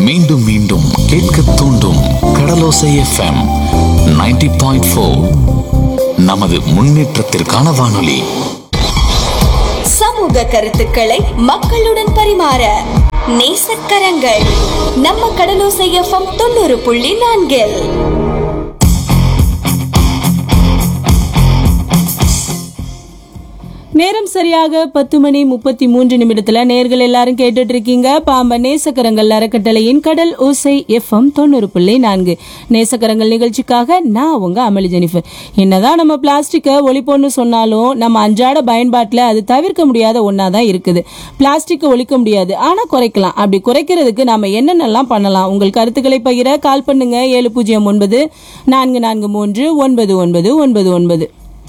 மீண்டும் மீண்டும் கேட்க தூண்டும் கடலோசை எஃப்எம் 90.4 பாயிண்ட் நமது முன்னேற்றத்திற்கான வானொலி சமூக கருத்துக்களை மக்களுடன் பரிமாற நேசக்கரங்கள் நம்ம கடலோசை எஃப்எம் தொண்ணூறு புள்ளி நான்கில் நேரம் சரியாக பத்து மணி முப்பத்தி மூன்று நிமிடத்துல நேர்கள் எல்லாரும் கேட்டுட்டு இருக்கீங்க பாம்பன் நேசக்கரங்கள் அறக்கட்டளையின் கடல் ஓசை எஃப்எம் தொண்ணூறு புள்ளி நான்கு நேசக்கரங்கள் நிகழ்ச்சிக்காக நான் உங்க அமளி ஜெனிஃபர் என்னதான் நம்ம பிளாஸ்டிக்கை ஒழிப்போம்னு சொன்னாலும் நம்ம அன்றாட பயன்பாட்டில் அது தவிர்க்க முடியாத ஒன்றா தான் இருக்குது பிளாஸ்டிக்கை ஒழிக்க முடியாது ஆனால் குறைக்கலாம் அப்படி குறைக்கிறதுக்கு நாம என்னென்னலாம் பண்ணலாம் உங்கள் கருத்துக்களை பகிர கால் பண்ணுங்க ஏழு பூஜ்ஜியம் ஒன்பது நான்கு நான்கு மூன்று ஒன்பது ஒன்பது ஒன்பது ஒன்பது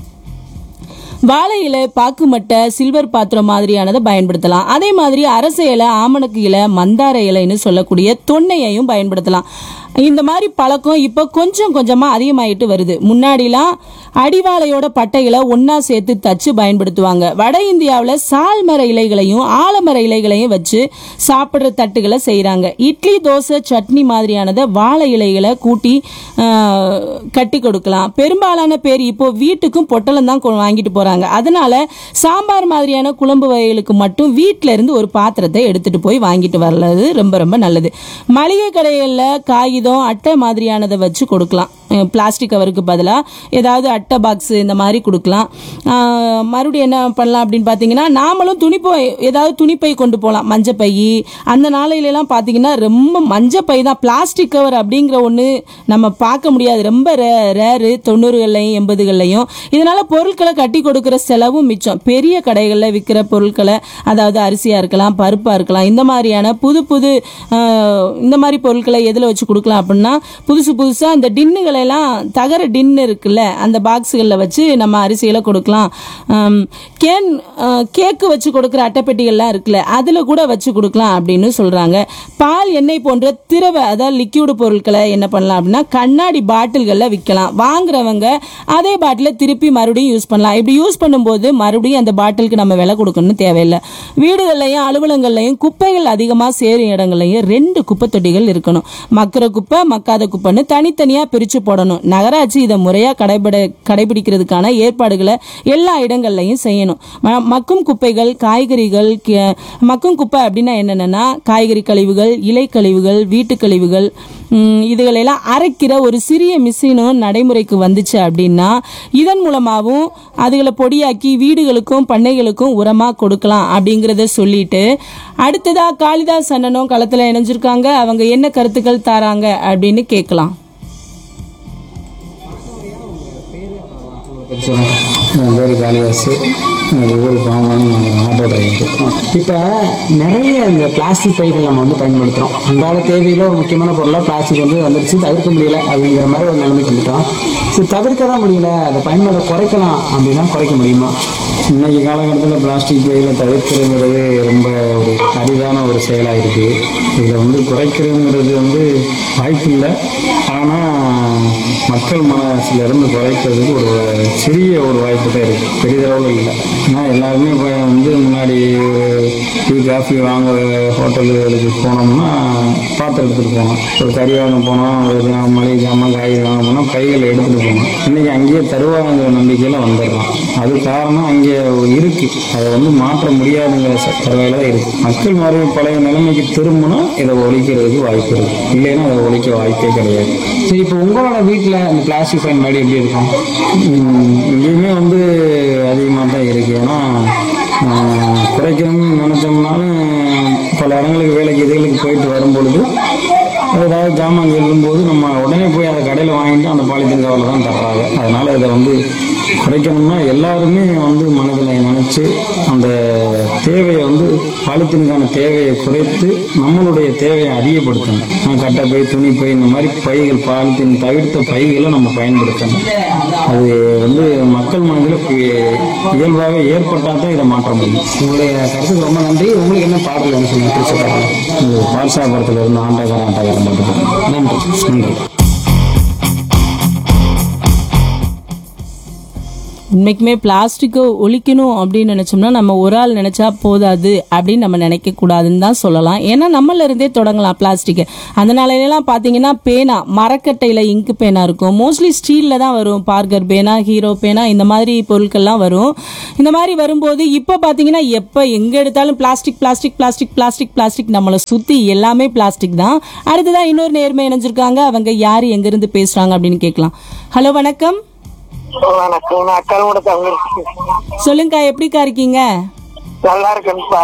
வாழை இலை பாக்கு மட்டை சில்வர் பாத்திரம் மாதிரியானதை பயன்படுத்தலாம் அதே மாதிரி அரச இலை ஆமணக்கு இலை மந்தார இலைன்னு சொல்லக்கூடிய தொன்னையையும் பயன்படுத்தலாம் இந்த மாதிரி பழக்கம் இப்போ கொஞ்சம் கொஞ்சமாக அதிகமாயிட்டு வருது முன்னாடிலாம் அடிவாளையோட பட்டைகளை ஒன்றா சேர்த்து தச்சு பயன்படுத்துவாங்க வட இந்தியாவில் சால்மர இலைகளையும் ஆலமர இலைகளையும் வச்சு சாப்பிட்ற தட்டுகளை செய்கிறாங்க இட்லி தோசை சட்னி மாதிரியானதை வாழை இலைகளை கூட்டி ஆஹ், கட்டி கொடுக்கலாம் பெரும்பாலான பேர் இப்போ வீட்டுக்கும் பொட்டலம் தான் கொ- வாங்கிட்டு போறாங்க அதனால சாம்பார் மாதிரியான குழம்பு வகைகளுக்கு மட்டும் வீட்ல இருந்து ஒரு பாத்திரத்தை எடுத்துட்டு போய் வாங்கிட்டு வரது ரொம்ப ரொம்ப நல்லது மளிகை கடைகளில் காகிதம் அட்டை மாதிரியானதை வச்சு கொடுக்கலாம் அஹ் பிளாஸ்டிக் கவருக்கு பதிலாக ஏதாவது அட்டை பாக்ஸ் இந்த மாதிரி கொடுக்கலாம் ஆஹ் மறுபடியும் என்ன பண்ணலாம் அப்படின்னு பார்த்தீங்கன்னா நாமளும் துணிப்பை ஏதாவது துணிப்பை கொண்டு போகலாம் மஞ்சப்பை அந்த நாளையிலலாம் பார்த்தீங்கன்னா ரொம்ப மஞ்சப்பை தான் பிளாஸ்டிக் கவர் அப்படிங்கிற ஒன்று நம்ம பார்க்க முடியாது ரொம்ப ரே ரேரு தொண்ணூறுகள்லையும் எண்பதுகள்லையும் இதனால பொருட்களை கட்டி கொடுக்குற செலவும் மிச்சம் பெரிய கடைகளில் விற்கிற பொருட்களை அதாவது அரிசியாக இருக்கலாம் பருப்பாக இருக்கலாம் இந்த மாதிரியான புது புது ஆஹ், இந்த மாதிரி பொருட்களை எதில் வச்சு கொடுக்கலாம் அப்படின்னா புதுசு புதுசாக இந்த டின்னுகளை எல்லாம் தகர டின்னு இருக்குல்ல அந்த பாக்ஸுகளில் வச்சு நம்ம அரிசிகளை கொடுக்கலாம் ஆம், கேன் ஆஹ், கேக்கு வச்சு கொடுக்குற அட்டைப்பெட்டிகள்லாம் இருக்குல்ல அதில் கூட வச்சு கொடுக்கலாம் அப்படின்னு சொல்கிறாங்க பால் எண்ணெய் போன்ற திரவ அதாவது லிக்யூடு பொருட்களை என்ன பண்ணலாம் அப்படின்னா கண்ணாடி பாட்டில்களில் விற்கலாம் வாங்குறவங்க அதே பாட்டிலை திருப்பி மறுபடியும் யூஸ் பண்ணலாம் இப்படி யூஸ் பண்ணும்போது மறுபடியும் அந்த பாட்டிலுக்கு நம்ம விலை கொடுக்கணும்னு தேவையில்லை வீடுகள்லையும் அலுவலகங்கள்லையும் குப்பைகள் அதிகமாக சேரும் இடங்கள்லையும் ரெண்டு குப்பை தொட்டிகள் இருக்கணும் மக்கிற குப்பை மக்காத குப்பைன்னு தனித்தனியாக பிரித்து போடணும் நகராட்சி இதை முறையாக கடைபிட கடைபிடிக்கிறதுக்கான ஏற்பாடுகளை எல்லா இடங்கள்லையும் செய்யணும் ம- மக்கும் குப்பைகள் காய்கறிகள் கி- மக்கும் குப்பை அப்படின்னா என்னென்னா காய்கறி கழிவுகள் இலை கழிவுகள் வீட்டு கழிவுகள் ம், இதுகளெல்லாம் அரைக்கிற ஒரு சிறிய மிஷினும் நடைமுறைக்கு வந்துச்சு அப்படின்னா இதன் மூலமாகவும் அதுகளை பொடியாக்கி வீடுகளுக்கும் பண்ணைகளுக்கும் உரமாக கொடுக்கலாம் அப்படிங்கிறத சொல்லிட்டு அடுத்ததா காளிதாஸ் அண்ணனும் களத்தில் இணைஞ்சிருக்காங்க அவங்க என்ன கருத்துக்கள் தராங்க அப்படின்னு கேட்கலாம் என் பேர் காளிதாஸ் ஒவ்வொரு பாம்பன் ஆட்டோ டிரைவர் இப்போ நிறைய இந்த பிளாஸ்டிக் பைகள் நம்ம வந்து பயன்படுத்துகிறோம் அன்றாட தேவையில் ஒரு முக்கியமான பொருளாக பிளாஸ்டிக் வந்து வந்துருச்சு தவிர்க்க முடியல அப்படிங்கிற மாதிரி ஒரு நிலைமைக்கு வந்துட்டோம் சரி தவிர்க்க தான் முடியல அதை பயன்பாடை குறைக்கலாம் அப்படின்னா குறைக்க முடியுமா இன்னைக்கு காலகட்டத்தில் பிளாஸ்டிக் பைகளை தவிர்க்கிறதுங்கிறது ரொம்ப ஒரு அரிதான ஒரு செயலாக இருக்குது இதில் வந்து குறைக்கிறதுங்கிறது வந்து வாய்ப்பு இல்லை ஆனால் மக்கள் மனசுல இருந்து குறைக்கிறதுக்கு ஒரு சிறிய ஒரு வாய்ப்பு தான் இருக்குது பெரிதளவில் இல்லை ஏன்னா எல்லாருமே இப்போ வந்து முன்னாடி ஒரு டீ காஃபி வாங்குற ஹோட்டல்களுக்கு போனோம்னா பாத்திரம் எடுத்துகிட்டு போனோம் ஒரு கறி வாங்க போனோம் ஒரு ஜா- மளிகை ஜாமான் காய்கறி வாங்க போனோம் கைகள் எடுத்துகிட்டு போனோம் இன்றைக்கி அங்கேயே தருவாங்கிற நம்பிக்கையில் வந்துடுறோம் அது காரணம் அங்கே இருக்கு அதை வந்து மாற்ற முடியாதுங்கிற தரவையில் தான் இருக்கு மக்கள் மறுபடியும் பழைய நிலைமைக்கு திரும்பினா இதை ஒழிக்கிறதுக்கு வாய்ப்பு இருக்கு இல்லைன்னா அதை ஒழிக்க வாய்ப்பே கிடையாது சரி இப்போ உங்களோட வீட்டில் இந்த பிளாஸ்டிக் பயன்பாடு எப்படி இருக்கும் உம், இங்கேயுமே வந்து அதிகமாக தான் இருக்கு ஏன்னா ஆஹ், குறைக்கணும்னு நினச்சோம்னாலும் பல இடங்களுக்கு வேலைக்கு இதுகளுக்கு போயிட்டு வரும்பொழுது ஏதாவது ஜாமான் எழுதும்போது நம்ம உடனே போய் அதை கடையில் வாங்கிட்டு அந்த பாலித்தீன் கவரில் தான் தர்றாங்க அதனால் இதை வந்து குறைக்கணும்னா எல்லாருமே வந்து மனதில் நினச்சி அந்த தேவையை வந்து பாலித்தீனுக்கான தேவையை குறைத்து நம்மளுடைய தேவையை அதிகப்படுத்தணும் நான் கட்டை பை துணி பை இந்த மாதிரி பைகள் பாலித்தீன் தவிர்த்த பைகளை நம்ம பயன்படுத்தணும் அது வந்து மக்கள் மனதில் இயல்பாகவே ஏற்பட்டால் தான் இதை மாற்ற முடியும் உங்களுடைய கருத்துக்கு ரொம்ப நன்றி உங்களுக்கு என்ன பாடல் என்ன சொல்லுங்க திருச்சி பாடல் பால்சாபுரத்தில் இருந்து ஆண்டகரம் ஆண்டகரம் மட்டும் நன்றி நன்றி உண்மைக்குமே பிளாஸ்டிக்கை ஒழிக்கணும் அப்படின்னு நினைச்சோம்னா நம்ம ஒரு ஆள் நினைச்சா போதாது அப்படின்னு நம்ம நினைக்க கூடாதுன்னு தான் சொல்லலாம் ஏன்னா நம்மள இருந்தே தொடங்கலாம் பிளாஸ்டிக் அதனால எல்லாம் பாத்தீங்கன்னா பேனா மரக்கட்டையில இங்கு பேனா இருக்கும் மோஸ்ட்லி ஸ்டீல்ல தான் வரும் பார்க்கர் பேனா ஹீரோ பேனா இந்த மாதிரி பொருட்கள்லாம் வரும் இந்த மாதிரி வரும்போது இப்போ பாத்தீங்கன்னா எப்போ எங்க எடுத்தாலும் plastic plastic plastic plastic plastic நம்மளை சுத்தி எல்லாமே பிளாஸ்டிக் தான் அடுத்ததான் இன்னொரு நேர்மை இணைஞ்சிருக்காங்க அவங்க யாரு எங்க இருந்து பேசுறாங்க அப்படின்னு கேட்கலாம் ஹலோ வணக்கம் வணக்கம் நான் அக்காலோட தமிழ் சொல்லுங்கக்கா எப்படிக்கா இருக்கீங்க நல்லா இருக்கேன்ப்பா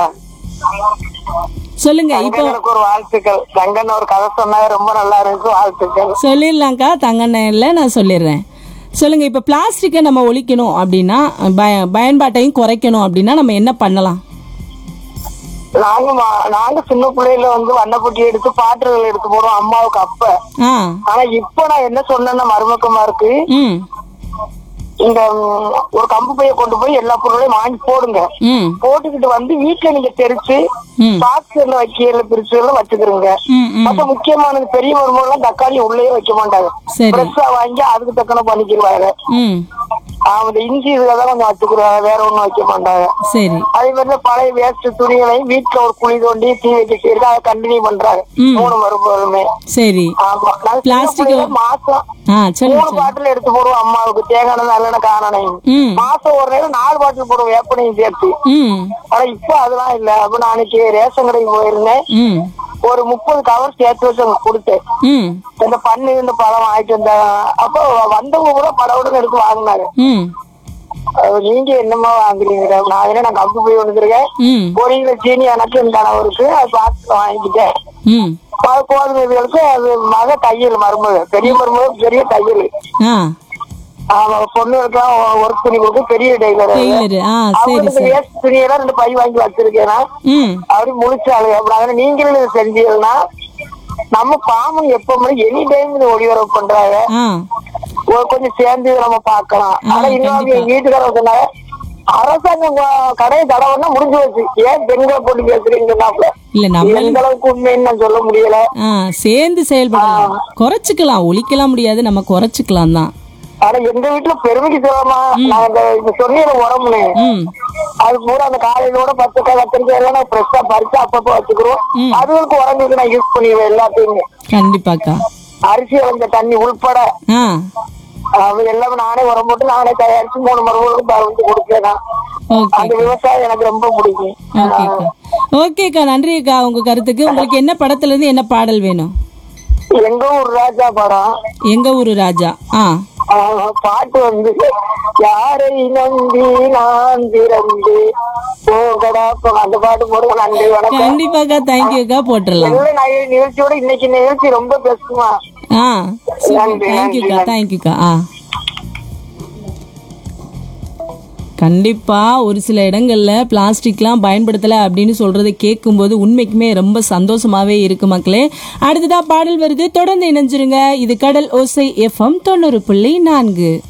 சொல்லுங்க இப்போ தங்கனுக்கு ஒரு வாழ்த்துக்கள் தங்கன் ஒரு கதை சொன்னாங்க ரொம்ப நல்லா இருக்கு வாழ்த்துக்கள் சொல்லிடலாம்க்கா தங்கண்ணல நான் சொல்லிடுறேன் சொல்லுங்க இப்போ பிளாஸ்டிக்கை நம்ம ஒழிக்கணும் அப்படின்னா பய பயன்பாட்டையும் குறைக்கணும் அப்படின்னா நம்ம என்ன பண்ணலாம் நாங்க மா- நாங்க சின்ன பிள்ளையில வந்து வண்ணப்பொட்டி எடுத்து பாட்டுகள் எடுத்து போடுவோம் அம்மாவுக்கு அப்ப ஆ ஆனா இப்ப நான் என்ன சொன்னேன்னா மருமக்கமா இருக்கு ம் இந்த ம், ஒரு கம்பு பைய கொண்டு போய் எல்லா பொருளையும் வாங்கி போடுங்க ம் போட்டுக்கிட்டு வந்து வீட்டுல நீங்க தெரிச்சு ம். பாக்ஸ்ல வைக்கல பிரிச்சு எல்லாம் வச்சுக்கிறீங்க ம் ம் மத்த முக்கியமானது பெரிய மருமகள் தக்காளி உள்ளே வைக்க மாட்டாங்க சரி ஃப்ரெஷ்ஷா வாங்கி அதுக்கு தக்கன பண்ணிக்கிடுவாங்க ம் ஆமா இந்த இஞ்சி இதெல்லாம் கொஞ்சம் வச்சுக்கிறாங்க வேற ஒண்ணும் வைக்க மாட்டாங்க சரி அதே மாதிரி இந்த பழைய வேஸ்ட் துணிகளையும் வீட்டுல ஒரு குழி தோண்டி தீ வைக்க செய்யறது அதை கண்டினியூ பண்றாங்க ம். மூணு மருமகளுமே சரி ஆமா நாங்க சின்ன Plastic- பிள்ளையில மாசம் ஆ சொல்லுங்க மூணு பாட்டில் எடுத்து போடுவோம் அம்மாவுக்கு தேங்காய் நல்லெண்ணெய் காணனையும் ம் மாசம் ஒரு நேரம் நாலு பாட்டில் போடுவோம் வேப்பனையும் சேர்த்து ம் ஆனா இப்ப அதெல்லாம் இல்ல அப்ப நான் அன்னைக்கு ரேஷன் கடைக்கு போயிருந்தேன் ம் ஒரு முப்பது கவர் சேர்த்து வச்சு அங்க கொடுத்தேன் ம் இந்த பண்ணு இந்த பழம் வாங்கிட்டு வந்தேன் அப்போ வந்தவங்க கூட படவுடன் எடுத்து வாங்கினாங்க ம் அது நீங்க என்னமா வாங்குறீங்க நான் என்ன நான் கம்பு போய் வந்துருக்கேன் ம் ஒரு கிலோ சீனி எனக்கு என் கணவருக்கு அது பார்த்து வாங்கிக்கிட்டேன் ம் அது கோதுமை இதுகளுக்கு அது மக தையல் மருமக பெரிய மருமக பெரிய தையல் ஆ ஆமா பொண்ணுகளுக்கெல்லாம் ஒர்க் பண்ணி கொடுத்து பெரிய டெய்லர் டெய்லரு ஆ சரி அவங்களுக்கு சரி வேஸ்ட் துணியெல்லாம் ரெண்டு பை வாங்கி வச்சிருக்கேன் ம் அப்படி முழிச்சாளு அப்படி நீங்களும் இதை செஞ்சீங்கன்னா நம்ம பாம்பு எப்பவுமே எனி டைம் இது ஒளிபரப்பு பண்றாங்க ஆ ஒரு கொஞ்சம் சேர்ந்து இதை நம்ம பார்க்கலாம் ஆனா இன்னொரு எங்க வீட்டுக்காரர் சொன்னாங்க அரசாங்கம் கொ- கடையை தடவைன்னா முடிஞ்சு வச்சு ஏன் பெண்களை போட்டு பேசுறீங்கன்னாப்ல இல்ல நம்ம எந்த அளவுக்கு உண்மைன்னு நான் சொல்ல முடியல ஆ சேர்ந்து செயல்படலாம் குறைச்சிக்கலாம் ஒழிக்கலாம் முடியாது நம்ம குறைச்சிக்கலாம் தான் ஆனா எங்க வீட்டுல பெருமைக்கு சொல்லமா நான் இந்த இந்த சொன்னீங்க உரம்னு ம் அது பூரா அந்த காலையிலோட பத்து காய் கத்திரிக்காய் எல்லாம் நான் ஃப்ரெஷ்ஷா பறிச்சு அப்பப்போ வச்சுக்கிறோம் அதுகளுக்கு உரங்களுக்கு நான் யூஸ் பண்ணிடுவேன் எல்லாத்தையுமே கண்டிப்பாக்கா அரிசி வந்த தண்ணி உள்பட ஆ அது எல்லாமே நானே உரம் போட்டு நானே தயாரிச்சு மூணு மருமகளுக்கு பறந்து கொடுப்பேன் நான். ஓகே அந்த விவசாயம் எனக்கு ரொம்ப பிடிக்கும் ஓகேக்கா ஓகேக்கா நன்றி அக்கா உங்க கருத்துக்கு உங்களுக்கு என்ன படத்துல இருந்து என்ன பாடல் வேணும் எங்க ஊர் ராஜா படம் எங்க ஊரு ராஜா ஆ ஆஹ், பாட்டு வந்து யாரை நம்பி நான் பிறந்து போகடா போ அந்த பாட்டு போடுங்க நன்றி வணக்கம் கண்டிப்பாக்கா தேங்க்யூக்கா போட்டுடலாம் எல்லா நகை- நிகழ்ச்சியோட இன்னைக்கு நிகழ்ச்சி ரொம்ப பெஸ்ட்டுமா ஆ சூப்பர் நன்றி, தேங்க்யூக்கா நன்றி. தேங்க்யூக்கா ஆ கண்டிப்பா ஒரு சில இடங்கள்ல பிளாஸ்டிக்லாம் பயன்படுத்தல அப்படின்னு சொல்றதை கேட்கும்போது உண்மைக்குமே ரொம்ப சந்தோஷமாவே இருக்கு மக்களே அடுத்ததா பாடல் வருது தொடர்ந்து இணைஞ்சிருங்க இது கடல் ஓசை எஃப்எம் தொண்ணூறு புள்ளி நான்கு